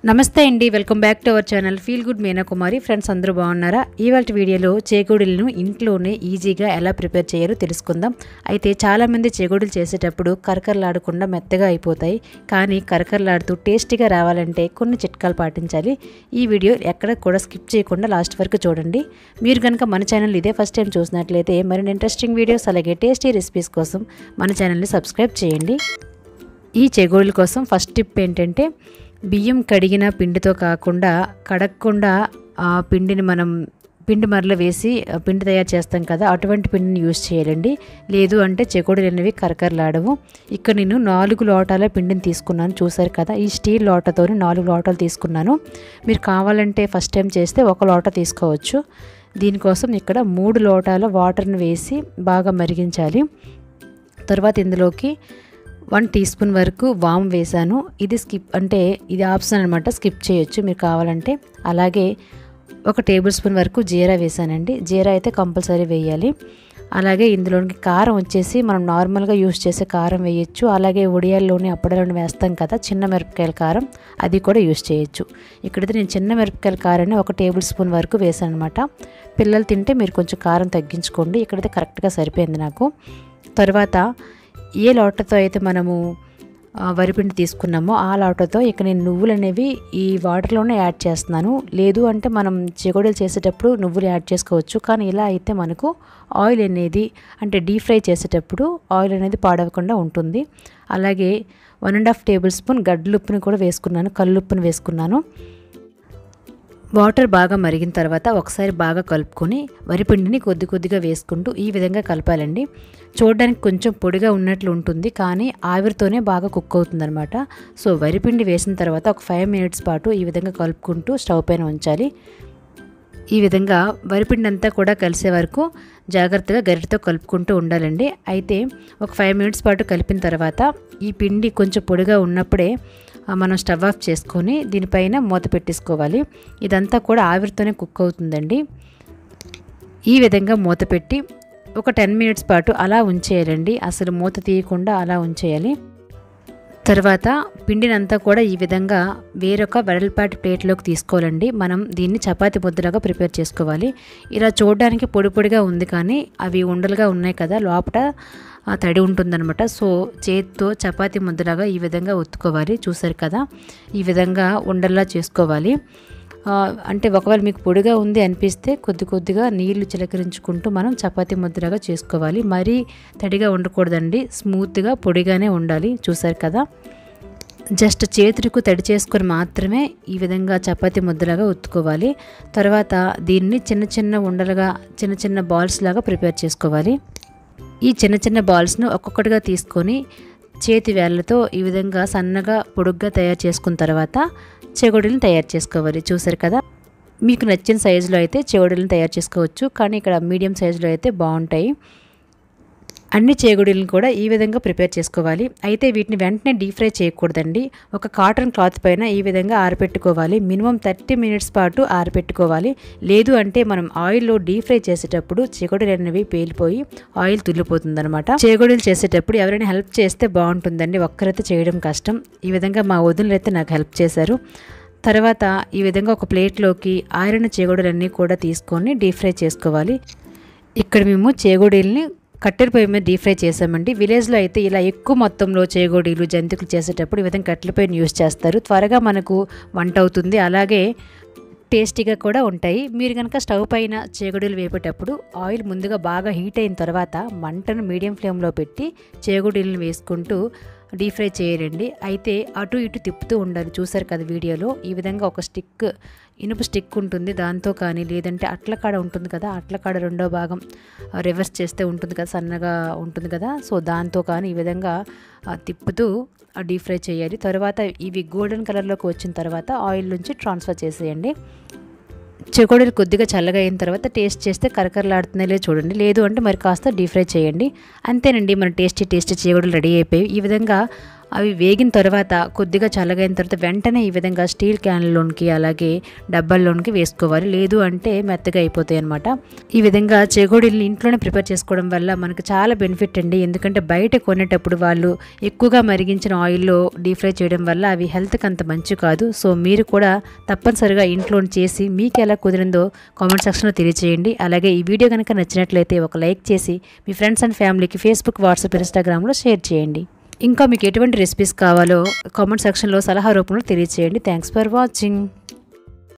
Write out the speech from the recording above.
నమస్తే అండి welcome back to our channel feel good Meena Kumari friends అందరూ బాగున్నారా ఇవాళ వీడియోలో చేగోడీలను ఇంట్లోనే ఈజీగా ఎలా ప్రిపేర్ చేయాలో తెలుసుకుందాం అయితే చాలామంది చేగోడీలు చేసేటప్పుడు కరకరలాడకుండా మెత్తగా అయిపోతాయి కానీ కరకరలాడుతూ టేస్టీగా రావాలంటే కొన్ని చిట్కాలు పాటించాలి ఈ వీడియో ఎక్కడ కూడా స్కిప్ చేయకుండా లాస్ట్ వరకు చూడండి మీరు కనుక మన ఛానల్ ఇదే ఫస్ట్ టైం చూసినట్లయితే మరిన్ని ఇంట్రెస్టింగ్ వీడియోస్ అలాగే టేస్టీ రెసిపీస్ కోసం మన ఛానల్ని సబ్స్క్రైబ్ చేయండి ఈ చెగోళ్ళ కోసం ఫస్ట్ టిప్ ఏంటంటే బియ్యం కడిగిన పిండితో కాకుండా కడగకుండా ఆ పిండిని మనం పిండి మరల వేసి ఆ పిండి తయారు చేస్తాం కదా అటువంటి పిండిని యూజ్ చేయాలండి లేదు అంటే చెకోడీలు అనేవి కరకరలాడవు ఇక్కడ నేను నాలుగు లోటాల పిండిని తీసుకున్నాను చూసారు కదా ఈ స్టీల్ లోటతో నాలుగు లోటాలు తీసుకున్నాను మీరు కావాలంటే ఫస్ట్ టైం చేస్తే ఒక లోట తీసుకోవచ్చు దీనికోసం ఇక్కడ మూడు లోటాల వాటర్ని వేసి బాగా మరిగించాలి తర్వాత ఇందులోకి వన్ టీ స్పూన్ వరకు వామ్ వేసాను ఇది స్కిప్ అంటే ఇది ఆప్షన్ అనమాట స్కిప్ చేయొచ్చు మీరు కావాలంటే అలాగే ఒక టేబుల్ స్పూన్ వరకు జీరా వేసానండి జీరా అయితే కంపల్సరీ వేయాలి అలాగే ఇందులోనికి కారం వచ్చేసి మనం నార్మల్గా యూస్ చేసే కారం వేయచ్చు అలాగే ఉడియాల్లోని అప్పడలోని వేస్తాం కదా చిన్న మిరపకాయల కారం అది కూడా యూస్ చేయొచ్చు ఇక్కడైతే నేను చిన్న మిరపకాయల కారాన్ని ఒక టేబుల్ స్పూన్ వరకు వేసాను అనమాట పిల్లలు తింటే మీరు కొంచెం కారం తగ్గించుకోండి ఇక్కడైతే కరెక్ట్గా సరిపోయింది నాకు తర్వాత ఏ లోటతో అయితే మనము వరిపిండి తీసుకున్నామో ఆ లోటతో ఇక నేను నువ్వులు అనేవి ఈ వాటర్లోనే యాడ్ చేస్తున్నాను లేదు అంటే మనం చెగోడీలు చేసేటప్పుడు నువ్వులు యాడ్ చేసుకోవచ్చు కానీ ఇలా అయితే మనకు ఆయిల్ అనేది అంటే డీప్ ఫ్రై చేసేటప్పుడు ఆయిల్ అనేది పాడవకుండా ఉంటుంది అలాగే one and half tablespoon గడ్డలుప్పుని కూడా వేసుకున్నాను కల్లుప్పుని వేసుకున్నాను వాటర్ బాగా మరిగిన తర్వాత ఒకసారి బాగా కలుపుకొని వరిపిండిని కొద్ది కొద్దిగా వేసుకుంటూ ఈ విధంగా కలపాలండి చూడడానికి కొంచెం పొడిగా ఉన్నట్లు ఉంటుంది కానీ ఆవిరితోనే బాగా కుక్ అవుతుందన్నమాట సో వరిపిండి వేసిన తర్వాత ఒక ఫైవ్ మినిట్స్ పాటు ఈ విధంగా కలుపుకుంటూ స్టవ్ పైన ఉంచాలి ఈ విధంగా వరిపిండి అంతా కూడా కలిసే వరకు జాగ్రత్తగా గరిటతో కలుపుకుంటూ ఉండాలండి అయితే ఒక ఫైవ్ మినిట్స్ పాటు కలిపిన తర్వాత ఈ పిండి కొంచెం పొడిగా ఉన్నప్పుడే మనం స్టవ్ ఆఫ్ చేసుకొని దీనిపైన మూత పెట్టేసుకోవాలి ఇదంతా కూడా ఆవిరితోనే కుక్ అవుతుందండి ఈ విధంగా మూత పెట్టి ఒక టెన్ మినిట్స్ పాటు అలా ఉంచేయాలండి అసలు మూత తీయకుండా అలా ఉంచేయాలి తర్వాత పిండినంతా కూడా ఈ విధంగా వేరొక వెడల్పాటి ప్లేట్లోకి తీసుకోవాలండి మనం దీన్ని చపాతి ముద్దలాగా ప్రిపేర్ చేసుకోవాలి ఇలా చూడడానికి పొడి పొడిగా ఉంది కానీ అవి ఉండలుగా ఉన్నాయి కదా లోపల తడి ఉంటుందన్నమాట సో చేతితో చపాతి ముద్దలాగా ఈ విధంగా ఒత్తుకోవాలి చూసారు కదా ఈ విధంగా ఉండల్లా చేసుకోవాలి అంటే ఒకవేళ మీకు పొడిగా ఉంది అనిపిస్తే కొద్ది కొద్దిగా నీళ్లు చిలకరించుకుంటూ మనం చపాతీ ముద్దలాగా చేసుకోవాలి మరీ తడిగా ఉండకూడదండి స్మూత్గా పొడిగానే ఉండాలి చూసారు కదా జస్ట్ చేతులకు తడి చేసుకొని మాత్రమే ఈ విధంగా చపాతీ ముద్దలాగా ఒత్తుకోవాలి తర్వాత దీన్ని చిన్న చిన్న ఉండలుగా చిన్న చిన్న బాల్స్ లాగా ప్రిపేర్ చేసుకోవాలి ఈ చిన్న చిన్న బాల్స్ను ఒక్కొక్కటిగా తీసుకొని చేతి వేళ్ళతో ఈ విధంగా సన్నగా పొడుగ్గా తయారు చేసుకున్న తర్వాత చెగొడీలను తయారు చేసుకోవాలి చూసారు కదా మీకు నచ్చిన సైజులో అయితే చెగొడీలను తయారు చేసుకోవచ్చు కానీ ఇక్కడ మీడియం సైజులో అయితే బాగుంటాయి అన్ని చేగుడీలను కూడా ఈ విధంగా ప్రిపేర్ చేసుకోవాలి అయితే వీటిని వెంటనే డీప్ ఫ్రై చేయకూడదండి ఒక కాటన్ క్లాత్ పైన ఈ విధంగా ఆరపెట్టుకోవాలి మినిమం థర్టీ మినిట్స్ పాటు ఆరపెట్టుకోవాలి లేదు అంటే మనం ఆయిల్లో డీప్ ఫ్రై చేసేటప్పుడు చేగుడీలు అనేవి పేలిపోయి ఆయిల్ తుల్లిపోతుంది అనమాట చేగుడీలు చేసేటప్పుడు ఎవరైనా హెల్ప్ చేస్తే బాగుంటుందండి ఒక్కరైతే చేయడం కష్టం ఈ విధంగా మా వదినలు అయితే నాకు హెల్ప్ చేశారు తర్వాత ఈ విధంగా ఒక ప్లేట్లోకి ఆరిన చేగోడీలన్నీ కూడా తీసుకొని డీప్ ఫ్రై చేసుకోవాలి ఇక్కడ మేము చేగోడీల్ని కట్టెల పొయ్యి మీద డీప్ ఫ్రై చేసామండి విలేజ్లో అయితే ఇలా ఎక్కువ మొత్తంలో చేగోడీలు జంతికలు చేసేటప్పుడు ఈ విధంగా కట్టెల పొయ్యిని యూస్ చేస్తారు త్వరగా మనకు వంట అవుతుంది అలాగే టేస్టీగా కూడా ఉంటాయి మీరు కనుక స్టవ్ పైన చేగుడీలు వేపేటప్పుడు ఆయిల్ ముందుగా బాగా హీట్ అయిన తర్వాత మంటను మీడియం ఫ్లేమ్లో పెట్టి చేగుడీలను వేసుకుంటూ డీప్ ఫ్రై చేయాలండి అయితే అటు ఇటు తిప్పుతూ ఉండాలి చూసారు కదా వీడియోలో ఈ విధంగా ఒక స్టిక్ ఇనుప స్టిక్ ఉంటుంది దాంతో కానీ లేదంటే అట్ల కాడ ఉంటుంది కదా అట్ల కాడ రెండో భాగం రివర్స్ చేస్తే ఉంటుంది కదా సన్నగా ఉంటుంది కదా సో దాంతో కానీ ఈ విధంగా తిప్పుతూ డీప్ ఫ్రై చేయాలి తర్వాత ఇవి గోల్డెన్ కలర్లోకి వచ్చిన తర్వాత ఆయిల్ నుంచి ట్రాన్స్ఫర్ చేసేయండి చెకోడీలు కొద్దిగా చల్లగా అయిన తర్వాత టేస్ట్ చేస్తే కరకరలాడుతున్నాయో చూడండి లేదు అంటే మరి కాస్త డీప్ ఫ్రై చేయండి అంతేనండి మన టేస్టీ టేస్టీ చేగోడీలు రెడీ అయిపోయి ఈ విధంగా అవి వేగిన తర్వాత కొద్దిగా చల్లగైన తర్వాత వెంటనే ఈ విధంగా స్టీల్ క్యాన్లోనికి అలాగే డబ్బాల్లోనికి వేసుకోవాలి లేదు అంటే మెత్తగా అయిపోతాయి అనమాట ఈ విధంగా చెగోడీలు ఇంట్లోనే ప్రిపేర్ చేసుకోవడం వల్ల మనకు చాలా బెనిఫిట్ అండి ఎందుకంటే బయట కొనేటప్పుడు వాళ్ళు ఎక్కువగా మరిగించిన ఆయిల్లో డీప్ ఫ్రై చేయడం వల్ల అవి హెల్త్కి అంత మంచి కాదు సో మీరు కూడా తప్పనిసరిగా ఇంట్లో చేసి మీకు ఎలా కుదిరిందో కామెంట్ సెక్షన్లో తెలియజేయండి అలాగే ఈ వీడియో కనుక నచ్చినట్లయితే ఒక లైక్ చేసి మీ ఫ్రెండ్స్ అండ్ ఫ్యామిలీకి ఫేస్బుక్ వాట్సాప్ ఇన్స్టాగ్రామ్లో షేర్ చేయండి ఇంకా మీకు ఎటువంటి రెసిపీస్ కావాలో కామెంట్ సెక్షన్లో సలహా రూపంలో తెలియజేయండి థ్యాంక్స్ ఫర్ వాచింగ్